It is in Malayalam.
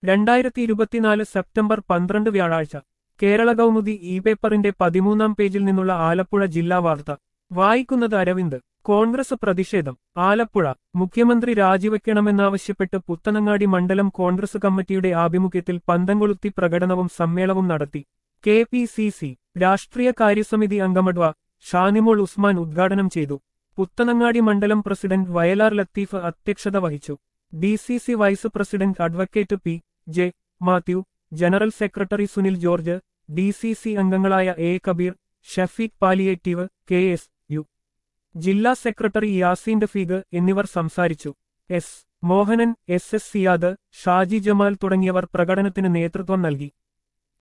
രണ്ടായിരത്തി ഇരുപത്തിനാല് സെപ്റ്റംബർ പന്ത്രണ്ട് വ്യാഴാഴ്ച കേരള കൗമുദി ഇ പേപ്പറിന്റെ പതിമൂന്നാം പേജിൽ നിന്നുള്ള ആലപ്പുഴ ജില്ലാ വാർത്ത വായിക്കുന്നത് അരവിന്ദ് കോൺഗ്രസ് പ്രതിഷേധം ആലപ്പുഴ മുഖ്യമന്ത്രി രാജിവെക്കണമെന്നാവശ്യപ്പെട്ട് പുത്തനങ്ങാടി മണ്ഡലം കോൺഗ്രസ് കമ്മിറ്റിയുടെ ആഭിമുഖ്യത്തിൽ പന്തംകൊളുത്തി പ്രകടനവും സമ്മേളനവും നടത്തി കെ പി സി സി രാഷ്ട്രീയ കാര്യസമിതി അംഗമഡ്വ ഷാനിമോൾ ഉസ്മാൻ ഉദ്ഘാടനം ചെയ്തു പുത്തനങ്ങാടി മണ്ഡലം പ്രസിഡന്റ് വയലാർ ലത്തീഫ് അധ്യക്ഷത വഹിച്ചു D C C vice president advocate P J Mathew general secretary Sunil George D C C അംഗങ്ങളായ A Kabeer Shafeeq palliative K S U ജില്ലാ സെക്രട്ടറി യാസീൻ റഫീഖ് എന്നിവർ സംസാരിച്ചു S Mohanan S S Siyad Shaji Jamal തുടങ്ങിയവർ പ്രകടനത്തിന് നേതൃത്വം നൽകി